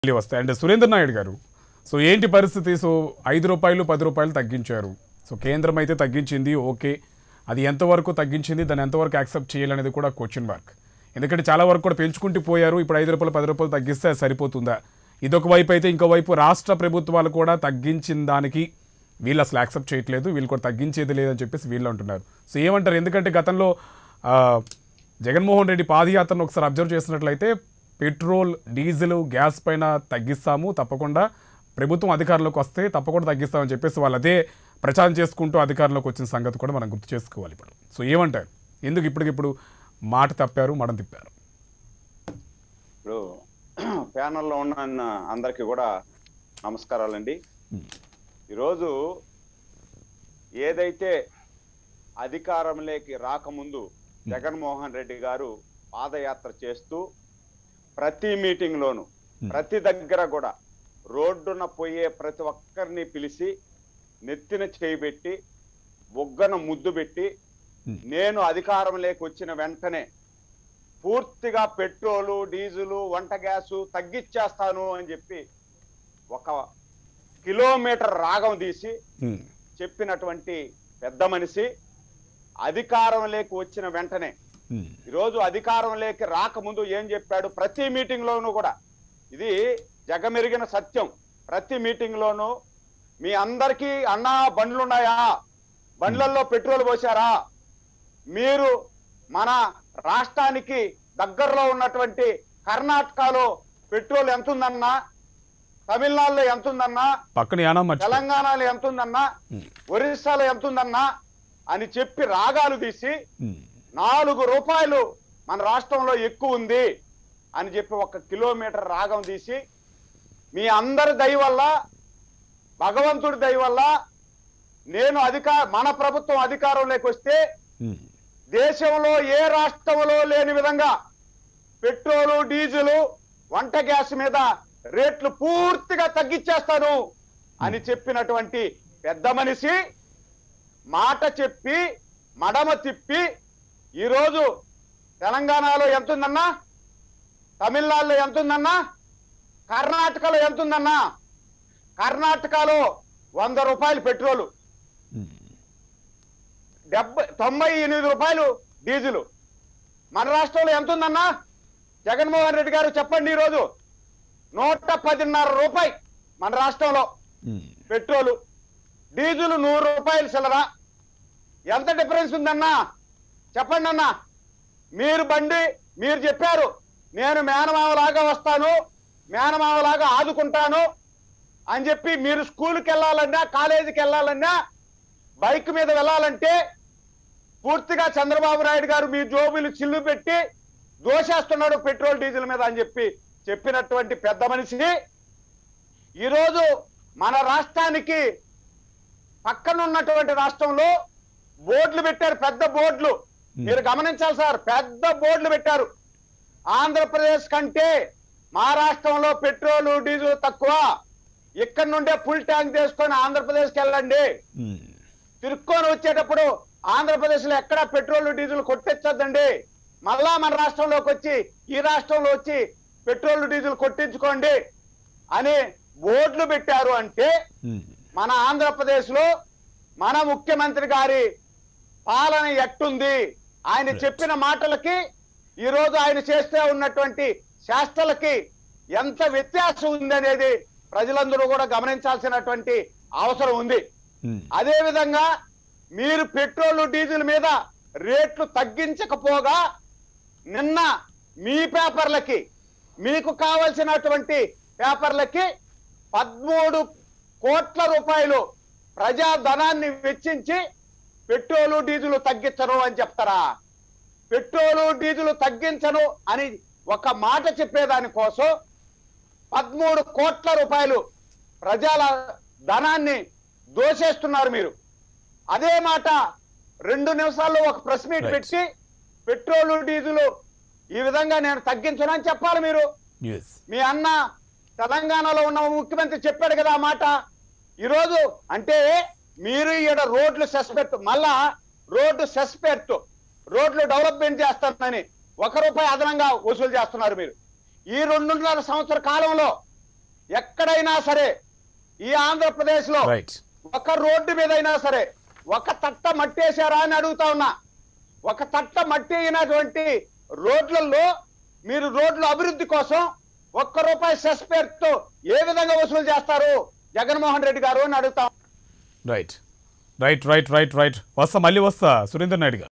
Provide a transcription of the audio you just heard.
మళ్ళీ వస్తాయి అండ్ సురేంద్ర నాయుడు గారు సో ఏంటి పరిస్థితి సో ఐదు రూపాయలు పది రూపాయలు తగ్గించారు సో కేంద్రం అయితే తగ్గించింది ఓకే అది ఎంతవరకు తగ్గించింది దాన్ని ఎంతవరకు యాక్సెప్ట్ చేయాలనేది కూడా క్వశ్చన్ మార్క్ ఎందుకంటే చాలా వరకు కూడా పెంచుకుంటూ పోయారు ఇప్పుడు ఐదు రూపాయలు పది రూపాయలు తగ్గిస్తే అది సరిపోతుందా ఇదొక వైపు అయితే ఇంకో వైపు రాష్ట్ర ప్రభుత్వాలు కూడా తగ్గించిన దానికి వీళ్ళు అసలు యాక్సెప్ట్ చేయట్లేదు వీళ్ళు కూడా తగ్గించేది లేదని చెప్పేసి వీళ్ళు అంటున్నారు సో ఏమంటారు ఎందుకంటే గతంలో ఆ, జగన్మోహన్ రెడ్డి పాదయాత్రను ఒకసారి అబ్జర్వ్ చేసినట్లయితే పెట్రోల్ డీజిల్ గ్యాస్ పైన తగ్గిస్తాము తప్పకుండా ప్రభుత్వం అధికారంలోకి వస్తే తప్పకుండా తగ్గిస్తామని చెప్పేసి వాళ్ళు అదే ప్రచారం చేసుకుంటూ అధికారంలోకి వచ్చిన సంగతి కూడా మనం గుర్తు చేసుకోవాలి ఇప్పుడు సో ఏమంటారు ఎందుకు ఇప్పటికిప్పుడు మాట తప్పారు మడం తిప్పారు ఇప్పుడు ప్యానల్లో ఉన్న అందరికీ కూడా నమస్కారాలండి ఈరోజు ఏదైతే అధికారంలోకి రాకముందు జగన్మోహన్ రెడ్డి గారు పాదయాత్ర చేస్తూ ప్రతి మీటింగ్లోను ప్రతి దగ్గర కూడా రోడ్డున పోయే ప్రతి ఒక్కరిని పిలిచి నెత్తిన చేయబెట్టి బొగ్గన ముద్దు పెట్టి నేను అధికారంలోకి వచ్చిన వెంటనే పూర్తిగా పెట్రోలు డీజిలు వంట గ్యాసు తగ్గిచ్చేస్తాను అని చెప్పి ఒక కిలోమీటర్ రాగం తీసి ఉమ్, చెప్పినటువంటి పెద్ద మనిషి అధికారంలోకి వచ్చిన వెంటనే ఉమ్, ఈరోజు అధికారంలోకి రాకముందు ఏం చెప్పాడు ప్రతి మీటింగ్ లోనూ కూడా ఇది జగమెరిగిన సత్యం ప్రతి మీటింగ్ లోనూ మీ అందరికీ అన్నా బండ్లున్నాయా బండ్లల్లో పెట్రోల్ పోసారా మీరు మన రాష్ట్రానికి దగ్గరలో ఉన్నటువంటి కర్ణాటకలో పెట్రోల్ ఎంత ఉందన్నా తమిళనాడులో ఎంత ఉందన్నా పక్కన యానా మర్చి తెలంగాణలో ఎంత ఉందన్నా ఒరిస్సాలో ఎంత ఉందన్నా అని చెప్పి రాగాలు తీసి నాలుగు రూపాయలు మన రాష్ట్రంలో ఎక్కువ ఉంది అని చెప్పి ఒక కిలోమీటర్ రాగం తీసి మీ అందరి దయ వల్ల భగవంతుడి దయ వల్ల నేను అధికార మన ప్రభుత్వం అధికారంలోకి వస్తే దేశంలో ఏ రాష్ట్రంలో లేని విధంగా పెట్రోలు డీజిల్ వంట గ్యాస్ మీద రేట్లు పూర్తిగా తగ్గించేస్తాను అని చెప్పినటువంటి పెద్ద మనిషి మాట చెప్పి మడమ తిప్పి ఈరోజు తెలంగాణలో ఎంతుందన్నా తమిళనాడులో ఎంతుందన్నా కర్ణాటకలో ఎంతుందన్నా కర్ణాటకలో వంద రూపాయలు పెట్రోలు డెబ్బై తొంభై ఎనిమిది రూపాయలు డీజిల్ మన రాష్ట్రంలో ఎంత ఉందన్నా జగన్మోహన్ రెడ్డి గారు చెప్పండి ఈరోజు నూట పదిన్నర రూపాయి మన రాష్ట్రంలో పెట్రోలు డీజిల్ నూరు రూపాయలు చిల్లరా ఎంత డిఫరెన్స్ ఉందన్నా చెప్పండి అన్నా మీరు బండి మీరు చెప్పారు నేను మేనమావలాగా వస్తాను మేనమావలాగా ఆదుకుంటాను అని చెప్పి మీరు స్కూల్కి వెళ్ళాలన్నా కాలేజీకి వెళ్ళాలన్నా బైక్ మీద వెళ్ళాలంటే పూర్తిగా చంద్రబాబు నాయుడు గారు మీ జోబులు చిల్లు పెట్టి దోషేస్తున్నాడు పెట్రోల్ డీజిల్ మీద అని చెప్పి చెప్పినటువంటి పెద్ద మనిషి ఈరోజు మన రాష్ట్రానికి పక్కన ఉన్నటువంటి రాష్ట్రంలో బోర్డులు పెట్టారు పెద్ద బోర్డులు మీరు గమనించాలి సార్ పెద్ద బోర్డులు పెట్టారు ఆంధ్రప్రదేశ్ కంటే మహారాష్ట్రంలో పెట్రోల్ డీజిల్ తక్కువ ఇక్కడ నుండే ఫుల్ ట్యాంక్ తీసుకొని ఆంధ్రప్రదేశ్కి వెళ్ళండి తిరుక్కొని వచ్చేటప్పుడు ఆంధ్రప్రదేశ్ లో ఎక్కడ పెట్రోల్ డీజిల్ కొట్టించొద్దండి మళ్ళా మన రాష్ట్రంలోకి వచ్చి ఈ రాష్ట్రంలో వచ్చి పెట్రోల్ డీజిల్ కొట్టించుకోండి అని బోర్డులు పెట్టారు అంటే మన ఆంధ్రప్రదేశ్ లో మన ముఖ్యమంత్రి గారి పాలన ఎట్టుంది ఆయన చెప్పిన మాటలకి ఈ రోజు ఆయన చేస్తే ఉన్నటువంటి శాస్త్రలకి ఎంత వ్యత్యాసం ఉంది అనేది ప్రజలందరూ కూడా గమనించాల్సినటువంటి అవసరం ఉంది అదే విధంగా మీరు పెట్రోల్ డీజిల్ మీద రేట్లు తగ్గించకపోగా నిన్న మీ పేపర్లకి మీకు కావలసినటువంటి పేపర్లకి పదమూడు కోట్ల రూపాయలు ప్రజా ధనాన్ని వెచ్చించి పెట్రోలు డీజిల్ తగ్గించరు అని చెప్తారా పెట్రోలు డీజిల్ తగ్గించను అని ఒక మాట చెప్పేదాని కోసం పదమూడు కోట్ల రూపాయలు ప్రజల ధనాన్ని దోచేస్తున్నారు మీరు అదే మాట రెండు నిమిషాల్లో ఒక ప్రెస్ మీట్ Right. పెట్టి పెట్రోల్ డీజిల్ ఈ విధంగా నేను తగ్గించను అని చెప్పాలి మీరు ఎస్ మీ అన్న తెలంగాణలో ఉన్న ముఖ్యమంత్రి చెప్పాడు కదా ఆ మాట ఈరోజు అంటే మీరు ఈడ రోడ్లు సస్పెక్ట్ మళ్ళా రోడ్డు సస్పెక్ట్ రోడ్లు డెవలప్మెంట్ చేస్తానని ఒక రూపాయి అదనంగా వసూలు చేస్తున్నారు మీరు ఈ రెండున్నర సంవత్సర కాలంలో ఎక్కడైనా సరే ఈ ఆంధ్రప్రదేశ్ లో రైట్ ఒక రోడ్డు మీద అయినా సరే ఒక తట్ట మట్టేశారా అని అడుగుతా ఉన్నా ఒక తట్ట మట్టి అయినటువంటి రోడ్లలో మీరు రోడ్ల అభివృద్ధి కోసం ఒక్క రూపాయి సెస్ పేరుతో ఏ విధంగా వసూలు చేస్తారు జగన్మోహన్ రెడ్డి గారు అని అడుగుతా right right right right right వస్తా మళ్ళీ వస్తా సురేందర్ నాయుడు గారు